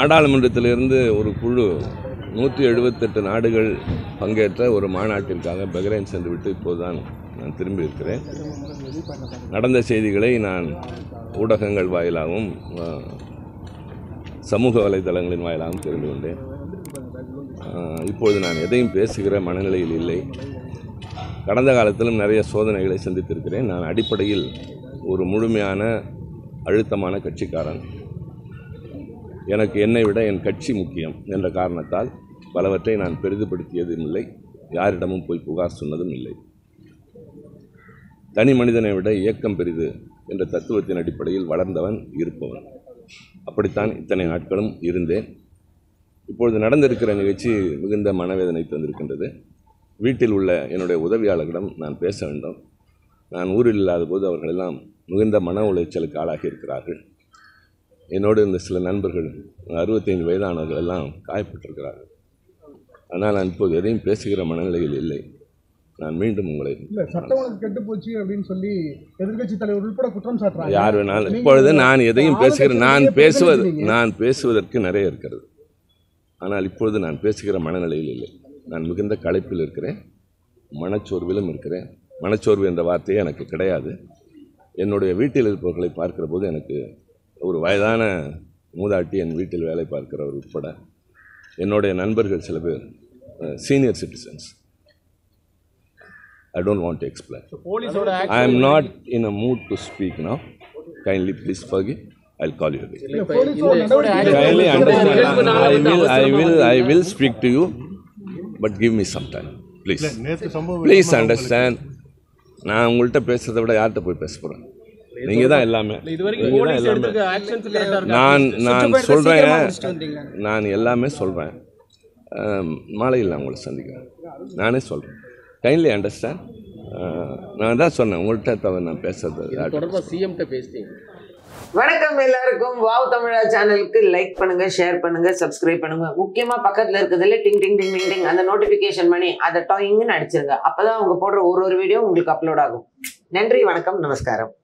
நாடாளுமன்றத்திலிருந்து ஒரு குழு நூற்றி எழுபத்தெட்டு நாடுகள் பங்கேற்ற ஒரு மாநாட்டிற்காக பஹ்ரைன் சென்றுவிட்டு இப்போதுதான் நான் திரும்பி இருக்கிறேன் நடந்த செய்திகளை நான் ஊடகங்கள் வாயிலாகவும் அஹ், சமூக வலைதளங்களின் வாயிலாகவும் தெரிந்து கொண்டேன் அஹ், இப்பொழுது நான் எதையும் பேசுகிற மனநிலையில் இல்லை கடந்த காலத்திலும் நிறைய சோதனைகளை சந்தித்திருக்கிறேன் நான் அடிப்படையில் ஒரு முழுமையான அழுத்தமான கட்சிக்காரன் எனக்கு என்னை விட என் கட்சி முக்கியம் என்ற காரணத்தால் பலவற்றை நான் பெரிதுபடுத்தியதும் இல்லை யாரிடமும் போய் புகார் சொன்னதும் இல்லை தனி மனிதனை விட இயக்கம் பெரிது என்ற தத்துவத்தின் அடிப்படையில் வளர்ந்தவன் இருப்பவன் அப்படித்தான் இத்தனை நாட்களும் இருந்தேன் இப்பொழுது நடந்திருக்கிற நிகழ்ச்சி மிகுந்த மனவேதனை தந்திருக்கின்றது வீட்டில் உள்ள என்னுடைய உதவியாளர்களிடம் நான் பேச வேண்டும் நான் ஊரில் இல்லாத போது அவர்கள் எல்லாம் மிகுந்த மன உளைச்சலுக்கு ஆளாகி இருக்கிறார்கள் என்னோடு இருந்த சில நண்பர்கள் அறுபத்தைந்து வயதானவர்கள் எல்லாம் காயப்பட்டிருக்கிறார்கள் ஆனால் நான் இப்போது எதையும் பேசுகிற மனநிலையில் இல்லை நான் மீண்டும் உங்களை இல்ல சட்டம் ஒழுங்கு கெட்டு போச்சு அப்படின்னு சொல்லி எதிர்க்கட்சி தலைவர் உட்பட குற்றம் சாட்டுறாங்க யார் வேணாலும் நீங்க இப்பொழுது நான் எதையும் பேசுகிறேன் நான் ஆளுங்கட்சியிலேயே பேசுவது பிரதிநிதிங்க. நான் பேசுவதற்கு நிறைய இருக்கிறது ஆனால் இப்பொழுது நான் பேசுகிற மனநிலையில் இல்லை நான் மிகுந்த களைப்பில் இருக்கிறேன் மனச்சோர்விலும் இருக்கிறேன் மனச்சோர்வு என்ற வார்த்தையே எனக்கு கிடையாது என்னுடைய வீட்டில் இருப்பவர்களை பார்க்கிற போது எனக்கு ஒரு வயதான மூதாட்டி என் வீட்டில் வேலை பார்க்கிறவர் உட்பட என்னுடைய நண்பர்கள் சில பேர் senior citizens I don't want to explain போலீஸோட I am not in a mood to speak now. Kindly please forgive. I'll call you again. இல்ல, போலீஸோட நடவடிக்கை Kindly understand. I will, I will, I will speak to you, but give me some time, please. Please understand. நான் உங்கள்கிட்ட பேசுறதை விட யார்கிட்ட போய் பேச போறேன் நீங்க தான் எல்லாமே இது வரைக்கும் நீங்க தான் போலீஸ் எல்லாமே எடுத்துக்க ஆக்ஷன்ஸ் கரெக்டா இருக்கு நான் நான் சொல்றேன் நான் எல்லாமே சொல்றேன் ஆம், மாலையில் நான் உங்களை சந்திக்கிறேன் நானே சொல்றேன் கைண்ட்லி அண்டர்ஸ்டாண்ட் நான் தான் சொன்னேன் உங்கள்கிட்ட தவிர நான் பேசுறது யார்கிட்ட தொடர்பா சிஎம் கிட்ட பேசிட்டீங்க வணக்கம் எல்லாருக்கும் வாவ் தமிழா சேனலுக்கு லைக் பண்ணுங்க ஷேர் பண்ணுங்க சப்ஸ்கிரைப் பண்ணுங்க முக்கியமா பக்கத்துல இருக்கிறதுல டிங் டிங் டிங் டிங் டிங் அந்த நோட்டிபிகேஷன் பண்ணி அதை டாயிங்னு அடிச்சிருங்க அப்பதான் அவங்க போடுற ஒரு ஒரு வீடியோ உங்களுக்கு அப்லோட் ஆகும் நன்றி வணக்கம் நமஸ்காரம்